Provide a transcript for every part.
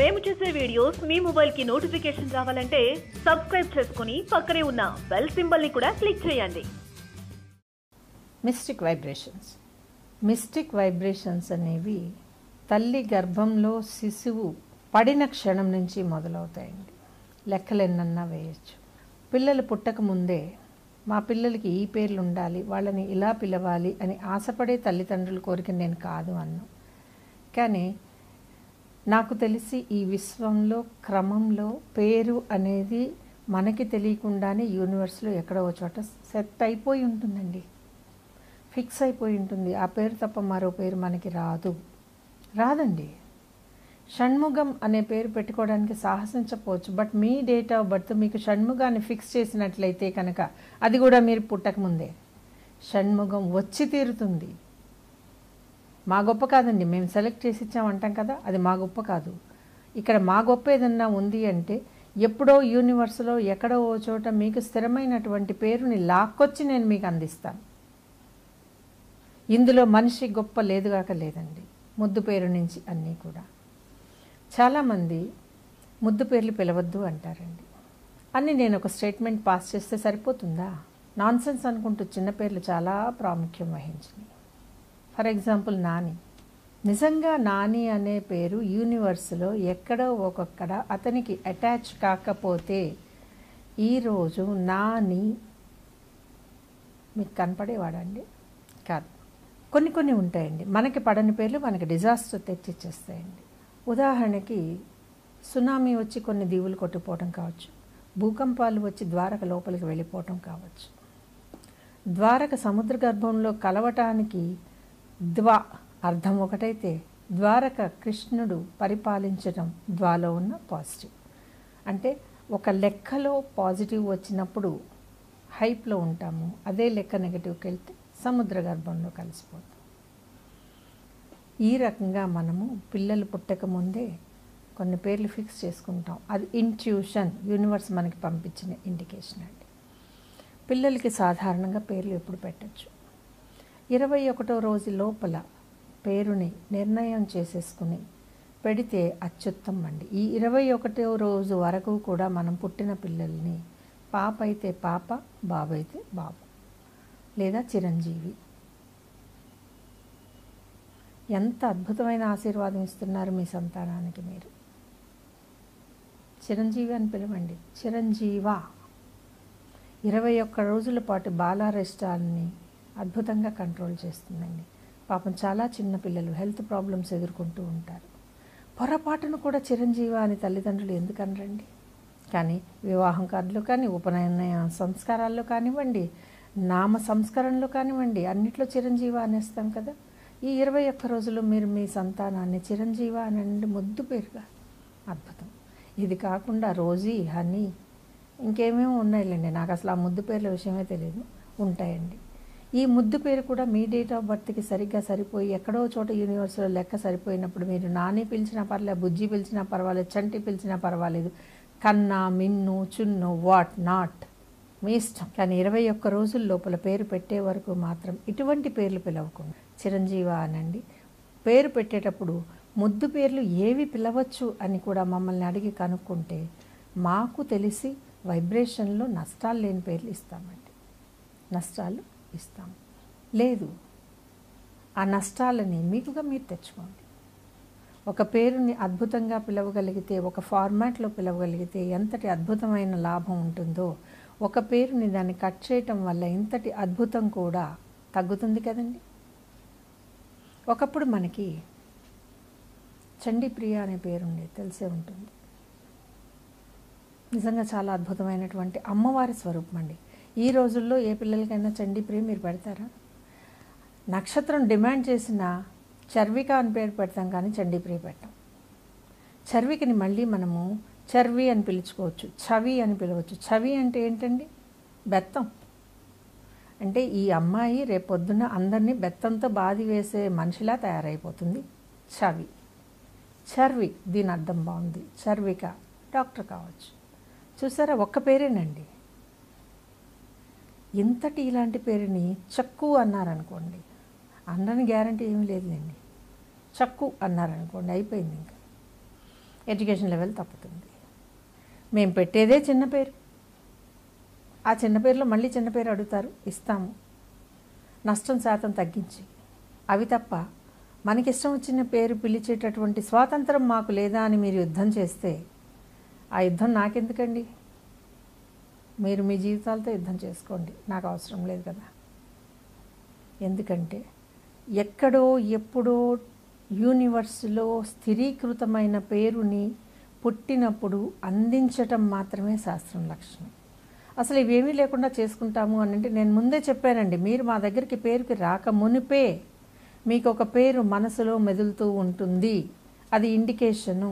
మేము చేసే వీడియోస్ మీ మొబైల్ కి నోటిఫికేషన్ రావాలంటే సబ్స్క్రైబ్ చేసుకుని పక్కనే ఉన్న బెల్ సింబల్ ని కూడా క్లిక్ చేయండి మిస్టిక్ వైబ్రేషన్స్ మిస్టిక్ వైబ్రేషన్స్ అనేవి తల్లి గర్భంలో శిశువు పడిన క్షణం నుంచి మొదలవుతాయండి లెక్కలు ఎన్నన్నా వేయచ్చు పిల్లలు పుట్టక ముందే మా పిల్లలకి ఈ పేర్లు ఉండాలి వాళ్ళని ఇలా పిలవాలి అని ఆశపడే తల్లిదండ్రుల కోరిక నేను కాదు అన్ను కానీ నాకు తెలిసి ఈ విశ్వంలో క్రమంలో పేరు అనేది మనకి తెలియకుండానే యూనివర్స్లో ఎక్కడో ఒక చోట సెట్ అయిపోయి ఉంటుందండి ఫిక్స్ అయిపోయి ఉంటుంది ఆ పేరు తప్ప మరో పేరు మనకి రాదు రాదండి షణ్ముగం అనే పేరు పెట్టుకోవడానికి సాహసించకపోవచ్చు బట్ మీ డేట్ ఆఫ్ బర్త్ మీకు షణ్ముగాన్ని ఫిక్స్ చేసినట్లయితే కనుక అది కూడా మీరు పుట్టకముందే షణ్ముగం వచ్చి తీరుతుంది మా గొప్ప కాదండి మేము సెలెక్ట్ చేసి ఇచ్చామంటాం కదా అది మా గొప్ప కాదు ఇక్కడ మా గొప్ప ఏదన్నా ఉంది అంటే ఎప్పుడో యూనివర్స్లో ఎక్కడో ఓ చోట మీకు స్థిరమైనటువంటి పేరుని లాక్కొచ్చి నేను మీకు అందిస్తాను ఇందులో మనిషి గొప్ప లేదుగాక లేదండి ముద్దు పేరు నుంచి అన్నీ కూడా చాలామంది ముద్దు పేర్లు పిలవద్దు అంటారండి అని నేను ఒక స్టేట్మెంట్ పాస్ చేస్తే సరిపోతుందా నాన్సెన్స్ అనుకుంటూ చిన్న పేర్లు చాలా ప్రాముఖ్యం వహించినాయి ఫర్ ఎగ్జాంపుల్ నాని నిజంగా నాని అనే పేరు యూనివర్స్లో ఎక్కడో ఒక్కొక్కడ అతనికి అటాచ్ కాకపోతే ఈరోజు నాని మీకు కనపడేవాడండి కాదు కొన్ని కొన్ని ఉంటాయండి మనకి పడని పేర్లు మనకి డిజాస్టర్ తెచ్చిచ్చేస్తాయండి ఉదాహరణకి సునామీ వచ్చి కొన్ని దీవులు కొట్టుకుపోవడం కావచ్చు భూకంపాలు వచ్చి ద్వారక లోపలికి వెళ్ళిపోవటం కావచ్చు ద్వారక సముద్ర గర్భంలో కలవటానికి ద్వా అర్థం ఒకటైతే ద్వారక కృష్ణుడు పరిపాలించడం ద్వాలో ఉన్న పాజిటివ్ అంటే ఒక లెక్కలో పాజిటివ్ వచ్చినప్పుడు హైప్లో ఉంటాము అదే లెక్క నెగటివ్కి వెళ్తే సముద్ర గర్భంలో కలిసిపోతాం ఈ రకంగా మనము పిల్లలు పుట్టక ముందే కొన్ని పేర్లు ఫిక్స్ చేసుకుంటాం అది ఇంట్యూషన్ యూనివర్స్ మనకి పంపించిన ఇండికేషన్ అండి పిల్లలకి సాధారణంగా పేర్లు ఎప్పుడు పెట్టచ్చు ఇరవై ఒకటో రోజు లోపల పేరుని నిర్ణయం చేసేసుకుని పెడితే అత్యుత్తమం అండి ఈ ఇరవై ఒకటో రోజు వరకు కూడా మనం పుట్టిన పిల్లల్ని పాప అయితే పాప బాబు అయితే బాబు లేదా చిరంజీవి ఎంత అద్భుతమైన ఆశీర్వాదం ఇస్తున్నారు మీ సంతానానికి మీరు చిరంజీవి అని పిలవండి చిరంజీవా ఇరవై ఒక్క రోజుల పాటు బాలారెస్టాల్ని అద్భుతంగా కంట్రోల్ చేస్తుందండి పాపం చాలా చిన్న పిల్లలు హెల్త్ ప్రాబ్లమ్స్ ఎదుర్కొంటూ ఉంటారు పొరపాటును కూడా చిరంజీవ అని తల్లిదండ్రులు ఎందుకు అనరండి కానీ వివాహం కార్డులో కానీ ఉపనయన సంస్కారాల్లో కానివ్వండి నామ సంస్కరణలో కానివ్వండి అన్నిట్లో చిరంజీవ అనేస్తాం కదా ఈ ఇరవై ఒక్క రోజులు మీరు మీ సంతానాన్ని చిరంజీవ అనండి ముద్దు పేరుగా అద్భుతం ఇది కాకుండా రోజీ హనీ ఇంకేమేమో ఉన్నాయిలేండి నాకు అసలు ఆ ముద్దు పేర్ల విషయమే తెలియదు ఉంటాయండి ఈ ముద్దు పేరు కూడా మీ డేట్ ఆఫ్ బర్త్కి సరిగ్గా సరిపోయి ఎక్కడో చోట యూనివర్స్లో లెక్క సరిపోయినప్పుడు మీరు నాని పిలిచినా పర్లేదు బుజ్జి పిలిచినా పర్వాలేదు చంటి పిలిచినా పర్వాలేదు కన్నా మిన్ను చున్ను వాట్ నాట్ మీ ఇష్టం కానీ ఇరవై ఒక్క రోజుల లోపల పేరు పెట్టే వరకు మాత్రం ఇటువంటి పేర్లు పిలవకుండా చిరంజీవ అనండి పేరు పెట్టేటప్పుడు ముద్దు పేర్లు ఏవి పిలవచ్చు అని కూడా మమ్మల్ని అడిగి కనుక్కుంటే మాకు తెలిసి వైబ్రేషన్లో నష్టాలు లేని పేర్లు ఇస్తామండి నష్టాలు ఇస్తాం లేదు ఆ నష్టాలని మీకుగా మీరు తెచ్చుకోండి ఒక పేరుని అద్భుతంగా పిలవగలిగితే ఒక ఫార్మాట్లో పిలవగలిగితే ఎంతటి అద్భుతమైన లాభం ఉంటుందో ఒక పేరుని దాన్ని కట్ చేయటం వల్ల ఇంతటి అద్భుతం కూడా తగ్గుతుంది కదండి ఒకప్పుడు మనకి చండీప్రియ అనే పేరుండే తెలిసే ఉంటుంది నిజంగా చాలా అద్భుతమైనటువంటి అమ్మవారి స్వరూపం అండి ఈ రోజుల్లో ఏ పిల్లలకైనా చండీప్రియ మీరు పెడతారా నక్షత్రం డిమాండ్ చేసిన చర్విక అని పేరు పెడతాం కానీ చండీప్రియ పెట్టాం చర్వికని మళ్ళీ మనము చర్వి అని పిలుచుకోవచ్చు చవి అని పిలవచ్చు చవి అంటే ఏంటండి బెత్తం అంటే ఈ అమ్మాయి రేపొద్దున అందరినీ బెత్తంతో బాది వేసే మనిషిలా తయారైపోతుంది చవి చర్వి దీని అర్థం బాగుంది చర్విక డాక్టర్ కావచ్చు చూసారా ఒక్క పేరేనండి ఇంతటి ఇలాంటి పేరుని చక్కు అన్నారనుకోండి అనని గ్యారంటీ ఏమీ లేదులేండి చక్కు అన్నారనుకోండి అయిపోయింది ఇంకా ఎడ్యుకేషన్ లెవెల్ తప్పుతుంది మేము పెట్టేదే చిన్న పేరు ఆ చిన్న పేరులో మళ్ళీ చిన్న పేరు అడుగుతారు ఇస్తాము నష్టం శాతం తగ్గించి అవి తప్ప మనకిష్టం వచ్చిన పేరు పిలిచేటటువంటి స్వాతంత్రం మాకు లేదా అని మీరు యుద్ధం చేస్తే ఆ యుద్ధం నాకెందుకండి మీరు మీ జీవితాలతో యుద్ధం చేసుకోండి నాకు అవసరం లేదు కదా ఎందుకంటే ఎక్కడో ఎప్పుడో యూనివర్స్లో స్థిరీకృతమైన పేరుని పుట్టినప్పుడు అందించటం మాత్రమే శాస్త్రం లక్షణం అసలు ఇవేమీ లేకుండా చేసుకుంటాము అని అంటే నేను ముందే చెప్పానండి మీరు మా దగ్గరికి పేరుకి రాక మునిపే మీకు ఒక పేరు మనసులో మెదులుతూ ఉంటుంది అది ఇండికేషను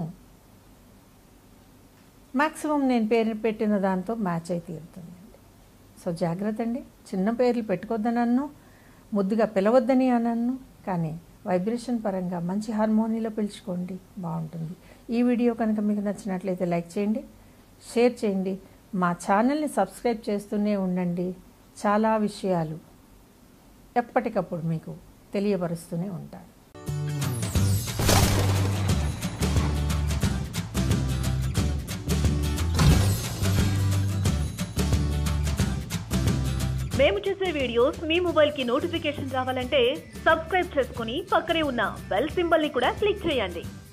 మ్యాక్సిమం నేను పేరు పెట్టిన దాంతో మ్యాచ్ అయి తీరుతుందండి సో జాగ్రత్త అండి చిన్న పేర్లు పెట్టుకోవద్దని అన్ను ముద్దుగా పిలవద్దని అనన్ను కానీ వైబ్రేషన్ పరంగా మంచి హార్మోనీలో పిలుచుకోండి బాగుంటుంది ఈ వీడియో కనుక మీకు నచ్చినట్లయితే లైక్ చేయండి షేర్ చేయండి మా ఛానల్ని సబ్స్క్రైబ్ చేస్తూనే ఉండండి చాలా విషయాలు ఎప్పటికప్పుడు మీకు తెలియపరుస్తూనే ఉంటాను మేము చేసే వీడియోస్ మీ మొబైల్ కి నోటిఫికేషన్ రావాలంటే సబ్స్క్రైబ్ చేసుకుని పక్కనే ఉన్న బెల్ సింబల్ ని కూడా క్లిక్ చేయండి